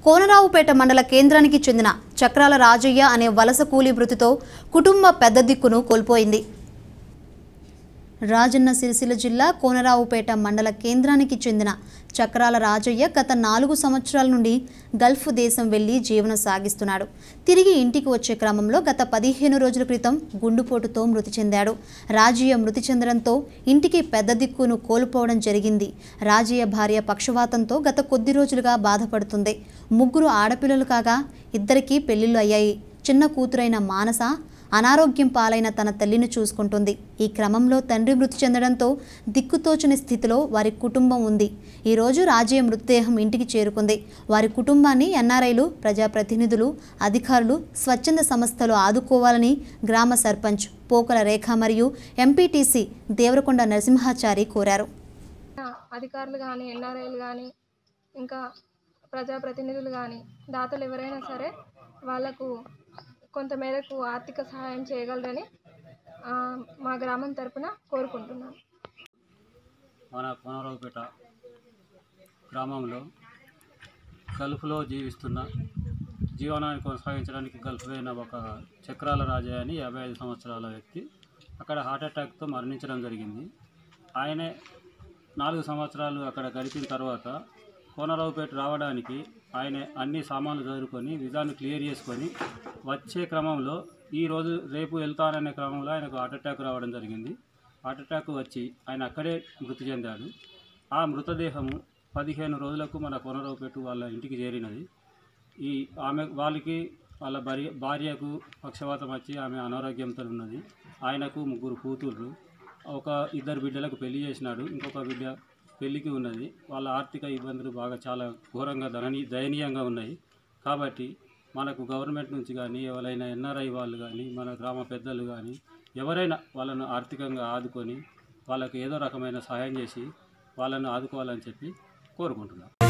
కోనరావుపేట మండల కేంద్రానికి చెందిన చక్రాల రాజయ్య అనే వలస కూలీ మృతితో కుటుంబ పెద్ద దిక్కును కోల్పోయింది రాజన్న సిరిసిల్ల జిల్లా కోనరావుపేట మండల కేంద్రానికి చెందిన చక్రాల రాజయ్య గత నాలుగు సంవత్సరాల నుండి గల్ఫ్ దేశం వెళ్లి జీవనం సాగిస్తున్నాడు తిరిగి ఇంటికి వచ్చే క్రమంలో గత పదిహేను రోజుల క్రితం గుండుపోటుతో మృతి చెందాడు రాజయ్య మృతి చెందడంతో ఇంటికి పెద్ద దిక్కును కోల్పోవడం జరిగింది రాజయ్య భార్య పక్షవాతంతో గత కొద్ది రోజులుగా బాధపడుతుంది ముగ్గురు ఆడపిల్లలు కాగా ఇద్దరికీ పెళ్లిళ్ళు అయ్యాయి చిన్న కూతురైన మానస అనారోగ్యం పాలైన తన తల్లిని చూసుకుంటుంది ఈ క్రమంలో తండ్రి మృతి చెందడంతో దిక్కుతోచని స్థితిలో వారి కుటుంబం ఉంది ఈరోజు రాజయ్య మృతదేహం ఇంటికి చేరుకుంది వారి కుటుంబాన్ని ఎన్ఆర్ఐలు ప్రజాప్రతినిధులు అధికారులు స్వచ్ఛంద సంస్థలు ఆదుకోవాలని గ్రామ సర్పంచ్ పోకల రేఖ మరియు ఎంపీటీసీ దేవరకొండ నరసింహాచారి కోరారు అధికారులు కానీ ఎన్ఆర్ఐలు కానీ ఇంకా ప్రజాప్రతినిధులు కానీ దాతలు ఎవరైనా సరే వాళ్ళకు కొంతమేరకు ఆర్థిక సహాయం చేయగలరని ఆ, మా గ్రామం తరపున కోరుకుంటున్నాను మన కోనరావుపేట గ్రామంలో గల్ఫ్లో జీవిస్తున్న జీవనాన్ని కొనసాగించడానికి గల్ఫ్ అయిన ఒక చక్రాల రాజయ్య అని యాభై ఐదు సంవత్సరాల వ్యక్తి అక్కడ హార్ట్ అటాక్తో మరణించడం జరిగింది ఆయనే నాలుగు సంవత్సరాలు అక్కడ గడిపిన తర్వాత కోనరావుపేట రావడానికి ఆయన అన్ని సామాన్లు చదువుకొని విజాన్ని క్లియర్ చేసుకొని వచ్చే క్రమంలో ఈరోజు రేపు వెళ్తాననే క్రమంలో ఆయనకు హార్ట్ అటాక్ రావడం జరిగింది హార్ట్ అటాక్ వచ్చి ఆయన అక్కడే మృతి చెందాడు ఆ మృతదేహము పదిహేను రోజులకు మన కోనరావుపేట వాళ్ళ ఇంటికి చేరినది ఈ ఆమె వాళ్ళకి వాళ్ళ భార్య భార్యకు పక్షవాతం వచ్చి ఆమె అనారోగ్యంతో ఉన్నది ఆయనకు ముగ్గురు కూతుర్లు ఒక ఇద్దరు బిడ్డలకు పెళ్లి చేసినాడు ఇంకొక బిడ్డ పెళ్లికి ఉన్నది వాళ్ళ ఆర్థిక ఇబ్బందులు బాగా చాలా ఘోరంగా దయనీ దయనీయంగా ఉన్నాయి కాబట్టి మనకు గవర్నమెంట్ నుంచి కానీ ఎవరైనా ఎన్ఆర్ఐ వాళ్ళు కానీ మన గ్రామ పెద్దలు కానీ ఎవరైనా వాళ్ళను ఆర్థికంగా ఆదుకొని వాళ్ళకు ఏదో రకమైన సహాయం చేసి వాళ్ళను ఆదుకోవాలని చెప్పి కోరుకుంటున్నాం